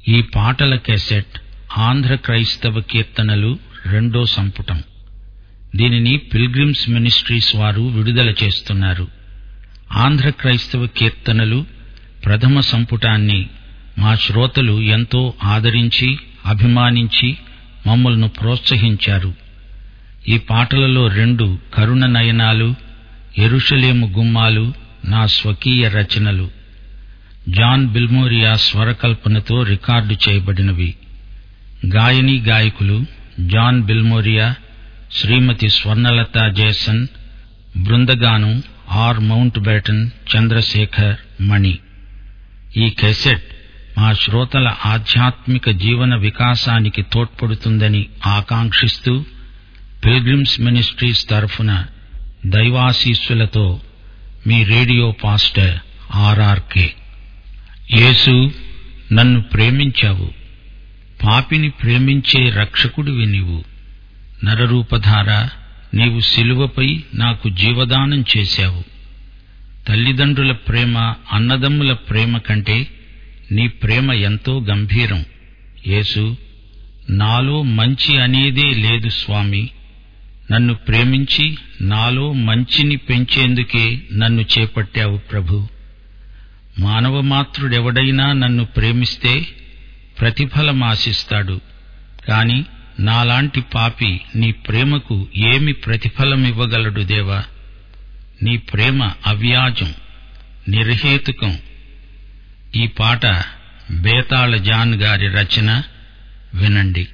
ఈ పాటల కెసెట్ ఆంధ్ర క్రైస్తవ కీర్తనలు రెండో సంపుటం దీనిని పిల్గ్రిమ్స్ మినిస్ట్రీస్ వారు విడుదల చేస్తున్నారు ఆంధ్ర క్రైస్తవ కీర్తనలు ప్రథమ సంపుటాన్ని మా శ్రోతలు ఎంతో ఆదరించి అభిమానించి మమ్మల్ని ప్రోత్సహించారు ఈ పాటలలో రెండు కరుణ నయనాలు ఎరుషలేము గుమ్మాలు నా స్వకీయ రచనలు జాన్ బిల్మోరియా స్వరకల్పనతో రికార్డు చేయబడినవి గాయని గాయకులు జాన్ బిల్మోరియా శ్రీమతి స్వర్ణలత జేసన్ బృందగానం R Mountbatten Chandrasekhar Mani ఈ కెసెట్ మా శ్రోతల ఆధ్యాత్మిక జీవన వికాసానికి తోడ్పడుతుందని ఆకాంక్షిస్తూ పిల్గ్రిమ్స్ మినిస్ట్రీస్ తరఫున దైవాశీస్సులతో మీ రేడియో పాస్టర్ ఆర్ఆర్కే యేసు నన్ను ప్రేమించావు పాపిని ప్రేమించే రక్షకుడివి నీవు నరరూపధార నీవు శిలువపై నాకు జీవదానం చేశావు తల్లిదండ్రుల ప్రేమ అన్నదమ్ముల ప్రేమ కంటే నీ ప్రేమ ఎంతో గంభీరం యేసు నాలో మంచి అనేదే లేదు స్వామి నన్ను ప్రేమించి నాలో మంచిని పెంచేందుకే నన్ను చేపట్టావు ప్రభు మానవమాత్రుడెవడైనా నన్ను ప్రేమిస్తే ప్రతిఫలం ఆశిస్తాడు కాని నాలాంటి పాపి నీ ప్రేమకు ఏమి ప్రతిఫలమివ్వగలడు దేవా నీ ప్రేమ అవ్యాజం నిర్హేతుకం ఈ పాట బేతాళ జాన్ గారి రచన వినండి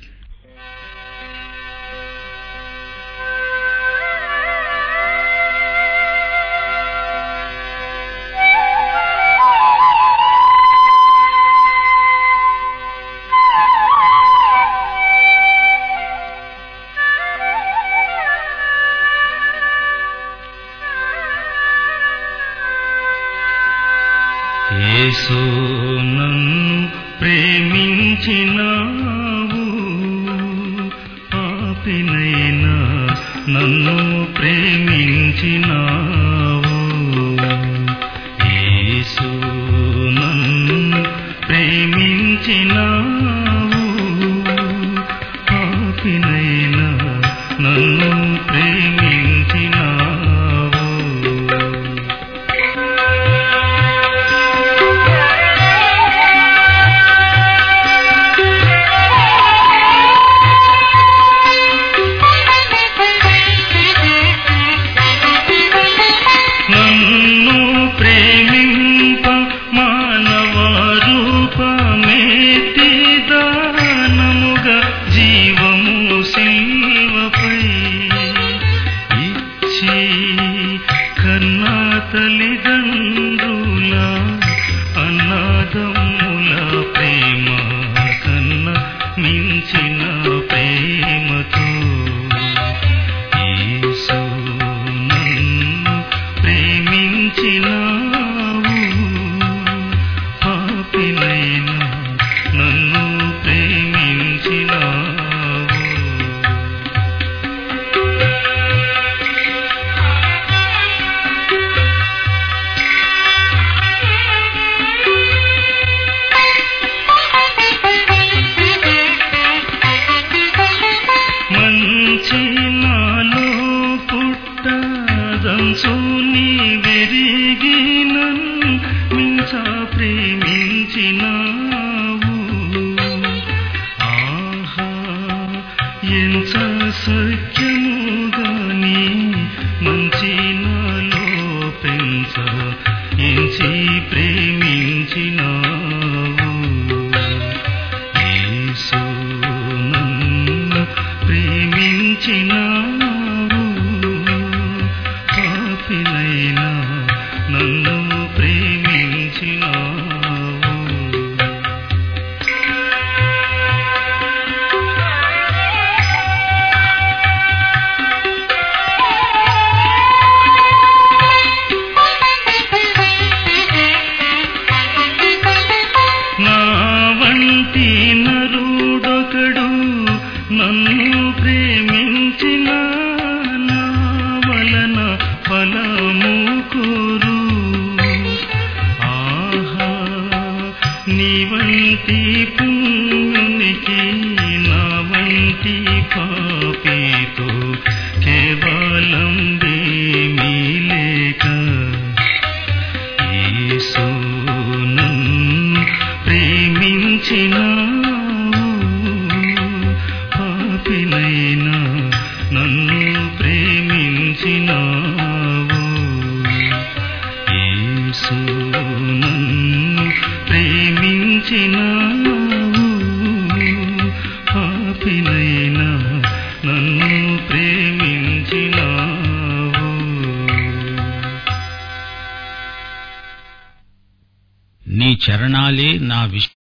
యేసు నన్ను ప్రేమించినావు పాపినైనా నన్ను ప్రేమించినావు యేసు నన్ను ప్రేమించినావు పాపినైనా నన్ను ప్రేమించినావు నన్ను ప్రేమింప మానవ రూపమేతి దానముగా జీవము శివపై ఇచ్చి కన్నా తల్లిదండ్రుల అన్నదమ్ముల ప్రేమ కన్న మించిన ప్రేమతో యేసు నన్ను ప్రేమించినావు పాపినైనా నన్ను ప్రేమించినావు మంచి నాలో పుట్టదంచు నీ వెరిగి నన్ను మించ ప్రేమించినావు ఆహా ఎంత సత్యముగాని మంచి నాలో పెంచ ఎంచి ప్రేమించినావు యేసు నన్ను ప్రేమించినావు పాపినైనా నన్ను ప్రేమించినావు Thank you. నీ వంటి పుణ్యునికి నా వంటి పాపితో కేవలం దేమీ లేక యేసు నన్ను ప్రేమించినావు పాపినైనా నన్ను ప్రేమించినావు యేసు నన్ను ప్రేమించినావు పాపినైనా నన్ను ప్రేమించినావు నీ చరణాలే నా విశ్వ